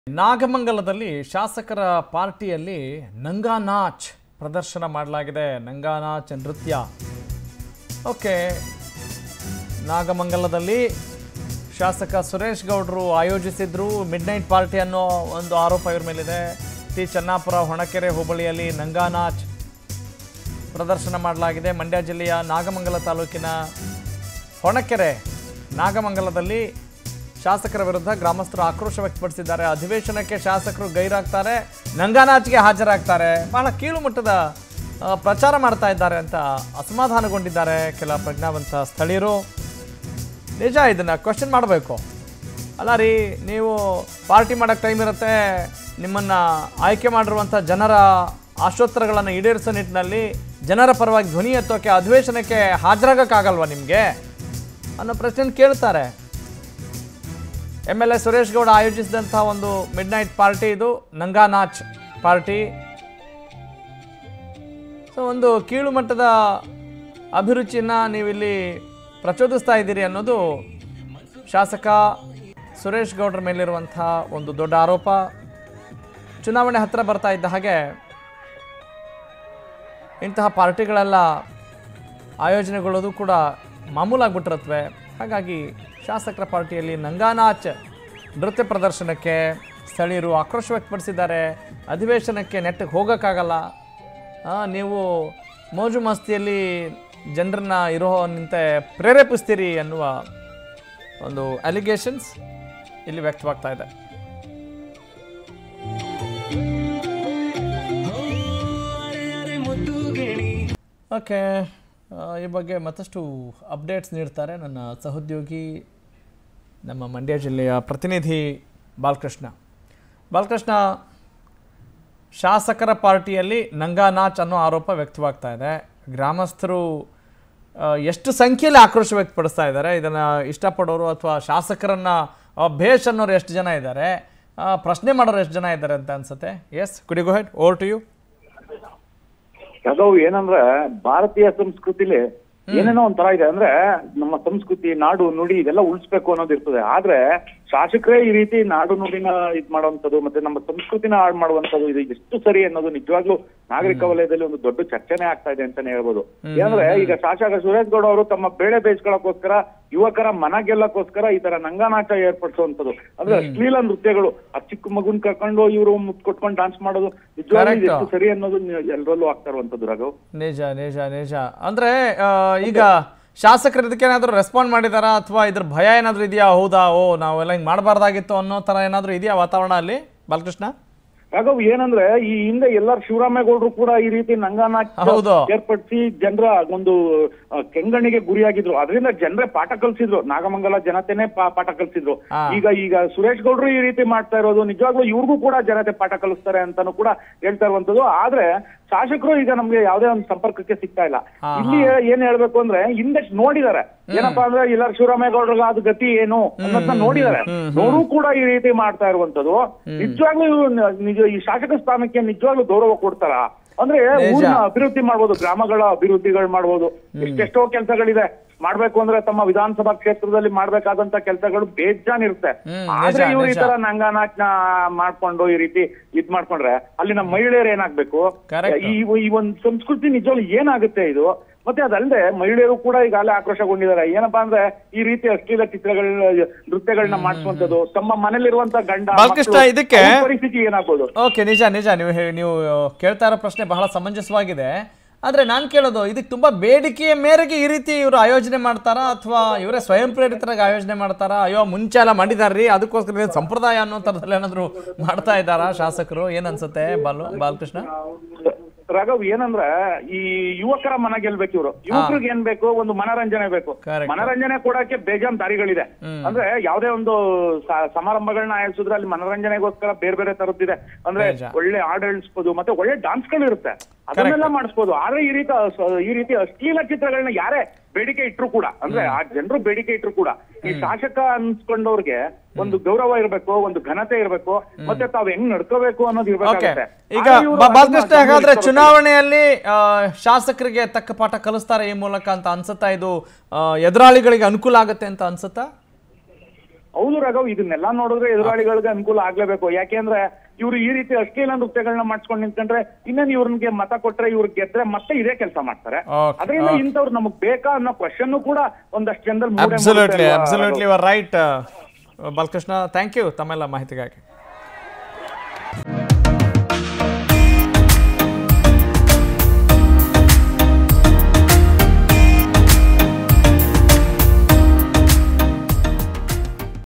ನಾಗಮಂಗಲದಲ್ಲಿ ಶಾಸಕರ ಪಾರ್ಟಿಯಲ್ಲಿ ನಂಗಾ ನಾಚ್ ಪ್ರದರ್ಶನ ಮಾಡಲಾಗಿದೆ ನಂಗಾ ನಾಚ್ ನೃತ್ಯ ಓಕೆ ನಾಗಮಂಗಲದಲ್ಲಿ ಶಾಸಕ ಸುರೇಶ್ ಗೌಡರು ಆಯೋಜಿಸಿದ್ರು ಮಿಡ್ ನೈಟ್ ಪಾರ್ಟಿ ಅನ್ನೋ ಒಂದು ಆರೋಪ ಇವ್ರ ಮೇಲಿದೆ ಟಿ ಚೆನ್ನಾಪುರ ಹೊಣಕೆರೆ ಹೋಬಳಿಯಲ್ಲಿ ನಂಗಾ ನಾಚ್ ಪ್ರದರ್ಶನ ಮಾಡಲಾಗಿದೆ ಮಂಡ್ಯ ಜಿಲ್ಲೆಯ ನಾಗಮಂಗಲ ತಾಲೂಕಿನ ಹೊಣಕೆರೆ ನಾಗಮಂಗಲದಲ್ಲಿ ಶಾಸಕರ ವಿರುದ್ಧ ಗ್ರಾಮಸ್ಥರು ಆಕ್ರೋಶ ವ್ಯಕ್ತಪಡಿಸಿದ್ದಾರೆ ಅಧಿವೇಶನಕ್ಕೆ ಶಾಸಕರು ಗೈರಾಗ್ತಾರೆ ನಂಗಾನಾಚ್ಗೆ ಹಾಜರಾಗ್ತಾರೆ ಬಹಳ ಕೀಳು ಮಟ್ಟದ ಆ, ಪ್ರಚಾರ ಮಾಡ್ತಾ ಇದ್ದಾರೆ ಅಂತ ಅಸಮಾಧಾನಗೊಂಡಿದ್ದಾರೆ ಕೆಲ ಪ್ರಜ್ಞಾವಂತ ಸ್ಥಳೀಯರು ನಿಜ ಇದನ್ನು ಕ್ವಶನ್ ಮಾಡಬೇಕು ಅಲ್ಲ ರೀ ನೀವು ಪಾರ್ಟಿ ಮಾಡೋಕ್ಕೆ ಟೈಮ್ ಇರುತ್ತೆ ನಿಮ್ಮನ್ನು ಆಯ್ಕೆ ಮಾಡಿರುವಂಥ ಜನರ ಆಶೋತ್ತರಗಳನ್ನು ಈಡೇರಿಸೋ ನಿಟ್ಟಿನಲ್ಲಿ ಜನರ ಪರವಾಗಿ ಧ್ವನಿ ಎತ್ತೋಕೆ ಅಧಿವೇಶನಕ್ಕೆ ಹಾಜರಾಗೋಕ್ಕಾಗಲ್ವಾ ನಿಮಗೆ ಅನ್ನೋ ಪ್ರಶ್ನೆ ಕೇಳ್ತಾರೆ M L A Suresh Gowda ಆಯೋಜಿಸಿದಂಥ ಒಂದು ಮಿಡ್ ನೈಟ್ ಪಾರ್ಟಿ ಇದು ನಂಗಾ ನಾಚ್ ಪಾರ್ಟಿ ಸೊ ಒಂದು ಕೀಳು ಮಟ್ಟದ ಅಭಿರುಚಿಯನ್ನು ನೀವಿಲ್ಲಿ ಪ್ರಚೋದಿಸ್ತಾ ಇದ್ದೀರಿ ಅನ್ನೋದು ಶಾಸಕ ಸುರೇಶ್ ಗೌಡ್ರ ಮೇಲಿರುವಂಥ ಒಂದು ದೊಡ್ಡ ಆರೋಪ ಚುನಾವಣೆ ಹತ್ತಿರ ಬರ್ತಾ ಇದ್ದ ಹಾಗೆ ಇಂತಹ ಪಾರ್ಟಿಗಳೆಲ್ಲ ಆಯೋಜನೆಗೊಳ್ಳೋದು ಕೂಡ ಮಾಮೂಲಾಗ್ಬಿಟ್ಟಿರುತ್ತವೆ ಹಾಗಾಗಿ ಶಾಸಕರ ಪಾರ್ಟಿಯಲ್ಲಿ ನಂಗಾನಾಚ್ ನೃತ್ಯ ಪ್ರದರ್ಶನಕ್ಕೆ ಸ್ಥಳೀಯರು ಆಕ್ರೋಶ ವ್ಯಕ್ತಪಡಿಸಿದ್ದಾರೆ ಅಧಿವೇಶನಕ್ಕೆ ನೆಟ್ಟಗೆ ಹೋಗೋಕ್ಕಾಗಲ್ಲ ಆ, ನೀವು ಮೋಜು ಮಸ್ತಿಯಲ್ಲಿ ಜನರನ್ನ ಇರೋ ನಿಂತೆ ಪ್ರೇರೇಪಿಸ್ತೀರಿ ಅನ್ನುವ ಒಂದು ಅಲಿಗೇಷನ್ಸ್ ಇಲ್ಲಿ ವ್ಯಕ್ತವಾಗ್ತಾ ಇದೆ ಓಕೆ ಆ, ಈ ಬಗ್ಗೆ ಮತ್ತಷ್ಟು ಅಪ್ಡೇಟ್ಸ್ ನೀಡ್ತಾರೆ ನನ್ನ ಸಹೋದ್ಯೋಗಿ ನಮ್ಮ ಮಂಡ್ಯ ಜಿಲ್ಲೆಯ ಪ್ರತಿನಿಧಿ ಬಾಲಕೃಷ್ಣ ಬಾಲಕೃಷ್ಣ ಶಾಸಕರ ಪಾರ್ಟಿಯಲ್ಲಿ ನಂಗಾ ನಾಚ್ ಅನ್ನೋ ಆರೋಪ ವ್ಯಕ್ತವಾಗ್ತಾ ಇದೆ ಗ್ರಾಮಸ್ಥರು ಆ, ಎಷ್ಟು ಸಂಖ್ಯೆಯಲ್ಲಿ ಆಕ್ರೋಶ ವ್ಯಕ್ತಪಡಿಸ್ತಾ ಇದ್ದಾರೆ ಇದನ್ನು ಇಷ್ಟಪಡೋರು ಅಥವಾ ಶಾಸಕರನ್ನ ಆ, ಭೇಷ್ ಅನ್ನೋರು ಎಷ್ಟು ಜನ ಇದ್ದಾರೆ ಆ, ಪ್ರಶ್ನೆ ಮಾಡೋರು ಎಷ್ಟು ಜನ ಇದ್ದಾರೆ ಅಂತ ಅನ್ಸುತ್ತೆ ಎಸ್ ಕುಡಿ go head over to you ಯಾಕವ್ ಏನಂದ್ರೆ ಭಾರತೀಯ ಸಂಸ್ಕೃತಿಲಿ ಏನೇನೋ ಒಂಥರ ಇದೆ ಅಂದ್ರೆ ನಮ್ಮ ಸಂಸ್ಕೃತಿ ನಾಡು ನುಡಿ ಇದೆಲ್ಲ ಉಳಿಸ್ಬೇಕು ಅನ್ನೋದು ಇರ್ತದೆ ಆದ್ರೆ ಶಾಸಕರೇ ಈ ರೀತಿ ನಾಡು ನುಡಿನ ಇದ್ ಮಾಡುವಂತದ್ದು ಮತ್ತೆ ನಮ್ಮ ಸಂಸ್ಕೃತಿನ ಹಾಳು ಮಾಡುವಂತದ್ದು ಇದು ಎಷ್ಟು ಸರಿ ಅನ್ನೋದು ನಿಜವಾಗ್ಲೂ ನಾಗರಿಕ ವಲಯದಲ್ಲಿ ಒಂದು ದೊಡ್ಡ ಚರ್ಚೆನೆ ಆಗ್ತಾ ಇದೆ ಅಂತಾನೆ ಹೇಳ್ಬೋದು ಏನಂದ್ರೆ ಈಗ ಶಾಸಕ ಸುರೇಶ್ ಗೌಡ ಅವರು ತಮ್ಮ ಬೇಳೆ ಬೇಯಿಸ್ಕೊಳ್ಳೋಕೋಸ್ಕರ ಯುವಕರ ಮನ ಗೆಲ್ಲಕ್ಕೋಸ್ಕರ ಈ ತರ ನಂಗಾನಾಟ ಏರ್ಪಡಿಸುವಂತದ್ದು ಅಂದ್ರೆ ಅಶ್ಲೀಲ ನೃತ್ಯಗಳು ಆ ಚಿಕ್ಕ ಮಗುನ್ ಕರ್ಕೊಂಡು ಇವರು ಮುತ್ ಕೊಟ್ಕೊಂಡು ಡಾನ್ಸ್ ಮಾಡೋದು ನಿಜವಾಗ್ಲೂ ಇದು ಎಷ್ಟು ಸರಿ ಅನ್ನೋದು ಎಲ್ಲರಲ್ಲೂ ಆಗ್ತಾ ಇರುವಂತದ್ದು ರಾಘವ್ ನಿಜ ನಿಜ ನಿಜ ಅಂದ್ರೆ ಆ, ಈಗ ಶಾಸಕರು ಇದಕ್ಕೇನಾದ್ರೂ ರೆಸ್ಪಾಂಡ್ ಮಾಡಿದಾರಾ ಅಥವಾ ಇದ್ರ ಭಯ ಏನಾದ್ರೂ ಇದೆಯಾ ಹೌದಾ ಓ ನಾವೆಲ್ಲ ಹಿಂಗ್ ಮಾಡಬಾರ್ದಾಗಿತ್ತು ಅನ್ನೋ ತರ ಏನಾದ್ರೂ ಇದೆಯಾ ವಾತಾವರಣ ಅಲ್ಲಿ ಬಾಲಕೃಷ್ಣ ರಾಘವ್ ಏನಂದ್ರೆ ಈ ಹಿಂದೆ ಎಲ್ಲಾರು ಶಿವರಾಮೇಗೌಡರು ಕೂಡ ಈ ರೀತಿ ನಂಗಾನಾಚ ಹೌದು. ಏರ್ಪಡಿಸಿ ಜನರ ಒಂದು ಆ, ಕೆಂಗಣ್ಣಿಗೆ ಗುರಿಯಾಗಿದ್ರು ಅದರಿಂದ ಜನರೇ ಪಾಠ ಕಲ್ಸಿದ್ರು ನಾಗಮಂಗಲ ಜನತೆನೇ ಪಾ- ಪಾಠ ಕಲ್ಸಿದ್ರು ಹಾ. ಈಗ ಈಗ ಸುರೇಶ್ ಗೌಡ್ರು ಈ ರೀತಿ ಮಾಡ್ತಾ ಇರೋದು ನಿಜವಾಗ್ಲೂ ಇವ್ರಿಗೂ ಕೂಡ ಜನತೆ ಪಾಠ ಕಲಿಸ್ತಾರೆ ಅಂತಾನು ಕೂಡ ಹೇಳ್ತಾ ಇರುವಂತದ್ದು ಆದ್ರೆ ಶಾಸಕರು ಈಗ ನಮ್ಗೆ ಯಾವ್ದೇ ಒಂದು ಸಂಪರ್ಕಕ್ಕೆ ಸಿಗ್ತಾ ಇಲ್ಲ ಹಾ, ಇಲ್ಲಿ ಏನ್ ಹೇಳ್ಬೇಕು ಅಂದ್ರೆ ಹಿಂದೆ ನೋಡಿದಾರೆ ಏನಪ್ಪಾ ಅಂದ್ರೆ ಎಲ್ಲಾರು ಶಿವರಾಮೇಗೌಡ್ರಿಗೆ ಅದು ಗತಿ ಏನು ಅನ್ನೋದನ್ನ ನೋಡಿದಾರೆ ನೋಡು ಕೂಡ ಈ ರೀತಿ ಮಾಡ್ತಾ ಇರುವಂತದ್ದು ನಿಜವಾಗ್ಲೂ ಇವ್ರು ನ- ನಿಜ ಈ ಶಾಸಕ ಸ್ಥಾನಕ್ಕೆ ನಿಜವಾಗ್ಲೂ ಗೌರವ ಕೊಡ್ತಾರ ಅಂದ್ರೆ ಊರಿನ ಅಭಿವೃದ್ಧಿ ಮಾಡ್ಬೋದು ಗ್ರಾಮಗಳ ಅಭಿವೃದ್ಧಿಗಳು ಮಾಡ್ಬೋದು ಎಷ್ಟೆಷ್ಟೋ ಕೆಲಸಗಳಿದೆ ಮಾಡ್ಬೇಕು ಅಂದ್ರೆ ತಮ್ಮ ವಿಧಾನಸಭಾ ಕ್ಷೇತ್ರದಲ್ಲಿ ಮಾಡ್ಬೇಕಾದಂತ ಕೆಲಸಗಳು ಬೇಜಾನ್ ಇರುತ್ತೆ ಹ್ಮ್, ಆದ್ರೆ ನಿಜ, ಇವ್ರು ಈ ನಿಜ. ತರ ನಂಗಾನಾಚ್ನ ಮಾಡ್ಕೊಂಡು ಈ ರೀತಿ ಇದ್ ಮಾಡ್ಕೊಂಡ್ರೆ ಅಲ್ಲಿನ ಮಹಿಳೆಯರು ಏನಾಗ್ಬೇಕು Correct. ಈ ಈ ಒಂದ್ ಸಂಸ್ಕೃತಿ ನಿಜವಾಗ್ಲೂ ಏನಾಗುತ್ತೆ ಇದು ಮತ್ತೆ ಅದಲ್ಲದೆ ಮಹಿಳೆಯರು ಕೂಡ ಈಗಾಗಲೇ ಆಕ್ರೋಶಗೊಂಡಿದ್ದಾರೆ ಏನಪ್ಪಾ ಅಂದ್ರೆ ಈ ರೀತಿ ಅಶ್ಲೀಲ ಚಿತ್ರಗಳ ನೃತ್ಯಗಳನ್ನ ಮಾಡಿಸುವಂತದ್ದು ತಮ್ಮ ಮನೇಲಿರುವಂತ ಗಂಡ ಬಾಲಕೃಷ್ಣ, ಮಕ್ಕಳು, ಇದಕ್ಕೆ- ಅವ್ರ ಪರಿಸ್ಥಿತಿ ಏನಾಗ್ಬೋದು ಓಕೆ ನಿಜ ನಿಜ ನೀವು ಹೇ- ನೀವು ಕೇಳ್ತಾ ಇರೋ ಪ್ರಶ್ನೆ ಬಹಳ ಸಮಂಜಸವಾಗಿದೆ ಆದ್ರೆ ನಾನು ಕೇಳೋದು ಇದಕ್ಕೆ ತುಂಬಾ ಬೇಡಿಕೆಯ ಮೇರೆಗೆ ಈ ರೀತಿ ಇವರು ಆಯೋಜನೆ ಮಾಡ್ತಾರಾ ಅಥವಾ ಇವರೇ ಸ್ವಯಂ ಪ್ರೇರಿತರಾಗಿ ಆಯೋಜನೆ ಮಾಡ್ತಾರಾ ಅಯ್ಯೋ ಮುಂಚೆ ಎಲ್ಲ ಮಾಡಿದಾರ್ರಿ ಅದಕ್ಕೋಸ್ಕರ ಇದು ಸಂಪ್ರದಾಯ ಅನ್ನೋ ಥರದಲ್ಲಿ ಏನಾದ್ರು ಮಾಡ್ತಾ ಇದ್ದಾರಾ ಶಾಸಕರು ಏನ್ ಅನ್ಸುತ್ತೆ ಬಾಲು ಬಾಲಕೃಷ್ಣ ರಾಘವ್ ಏನಂದ್ರೆ ಈ ಯುವಕರ ಮನ ಗೆಲ್ಬೇಕು ಇವರು ಯುವಕರಿಗೆ ಏನ್ ಬೇಕು ಒಂದು ಮನರಂಜನೆ ಬೇಕು Correct. ಮನರಂಜನೆ ಕೊಡಕ್ಕೆ ಬೇಜಾನ್ ದಾರಿಗಳಿದೆ ಅಂದ್ರೆ ಯಾವ್ದೇ ಒಂದು ಸ- ಸಮಾರಂಭಗಳನ್ನ ಆಯೋಜಿಸಿದ್ರೆ ಅಲ್ಲಿ ಮನರಂಜನೆಗೋಸ್ಕರ ಬೇರೆ ಬೇರೆ ತರದ್ದಿದೆ ಅಂದ್ರೆ ನಿಜ. ಒಳ್ಳೆ ಹಾಡು ಹೇಳಿಸ್ಬೋದು ಮತ್ತೆ ಒಳ್ಳೆ ಡಾನ್ಸ್ಗಳು ಇರುತ್ತೆ ಅದನ್ನೆಲ್ಲ ಮಾಡಿಸ್ಬೋದು ಆದ್ರೆ ಈ ರೀತಿ ಅಸ- ಈ ರೀತಿ ಅಶ್ಲೀಲ ಚಿತ್ರಗಳನ್ನ ಯಾರೇ ಬೇಡಿಕೆ ಇಟ್ರು ಕೂಡ ಅಂದ್ರೆ ಆ ಜನರು ಬೇಡಿಕೆ ಇಟ್ರು ಕೂಡ ಈ ಶಾಸಕ ಅನ್ಸ್ಕೊಂಡವ್ರಿಗೆ ಒಂದು ಗೌರವ ಇರ್ಬೇಕು ಒಂದು ಘನತೆ ಇರ್ಬೇಕು ಮತ್ತೆ ತಾವ್ ಹೆಂಗ್ ನಡ್ಕೋಬೇಕು ಅನ್ನೋದು ಓಕೆ ಇರ್ಬೇಕಾಗುತ್ತೆ ಈಗ ಆದ್ರೆ ಇವ್ರು ಬ- ಬಾಲಕೃಷ್ಣ ಅದನ್ನ ಹಾಗಾದ್ರೆ ಗಮನಿಸ್ಕೋಬೇಕು. ಚುನಾವಣೆಯಲ್ಲಿ ಆ, ಶಾಸಕರಿಗೆ ತಕ್ಕ ಪಾಠ ಕಲಿಸ್ತಾರೆ ಈ ಮೂಲಕ ಅಂತ ಅನ್ಸುತ್ತಾ ಇದು ಆ, ಎದುರಾಳಿಗಳಿಗೆ ಅನುಕೂಲ ಆಗುತ್ತೆ ಅಂತ ಅನ್ಸುತ್ತಾ ಹೌದು ರಾಘವ್ ಇದನ್ನೆಲ್ಲ ನೋಡಿದ್ರೆ ಎದುರಾಳಿಗಳಿಗೆ ಅನುಕೂಲ ಆಗ್ಲೇಬೇಕು ಯಾಕೆಂದ್ರೆ ಇವ್ರು ಈ ರೀತಿ ಅಶ್ಲೀಲ ನೃತ್ಯಗಳನ್ನ ಮಾಡ್ಸ್ಕೊಂಡ್ ನಿಂತ್ಕೊಂಡ್ರೆ ಇನ್ನೇನು ಇವ್ರಿಗೆ ಮತ ಕೊಟ್ರೆ ಇವ್ರು ಗೆದ್ರೆ ಮತ್ತೆ ಇದೇ ಕೆಲಸ ಮಾಡ್ತಾರೆ Okay, ಅದರಿಂದ okay. ಇಂಥವ್ರು ನಮಗ್ ಬೇಕಾ ಅನ್ನೋ ಕ್ವಶನ್ ಕೂಡ ಒಂದಷ್ಟು ಜನದಲ್ಲಿ ಮೂಡೇ ಮೂಡುತ್ತೆ ಅಬ್ಸಲ್ಯೂಟ್ಲಿ ಅಲ್ವಾ, absolutely Raghav? Right Balakrishna thank you ತಮ್ಮೆಲ್ಲ ಮಾಹಿತಿಗಾಗಿ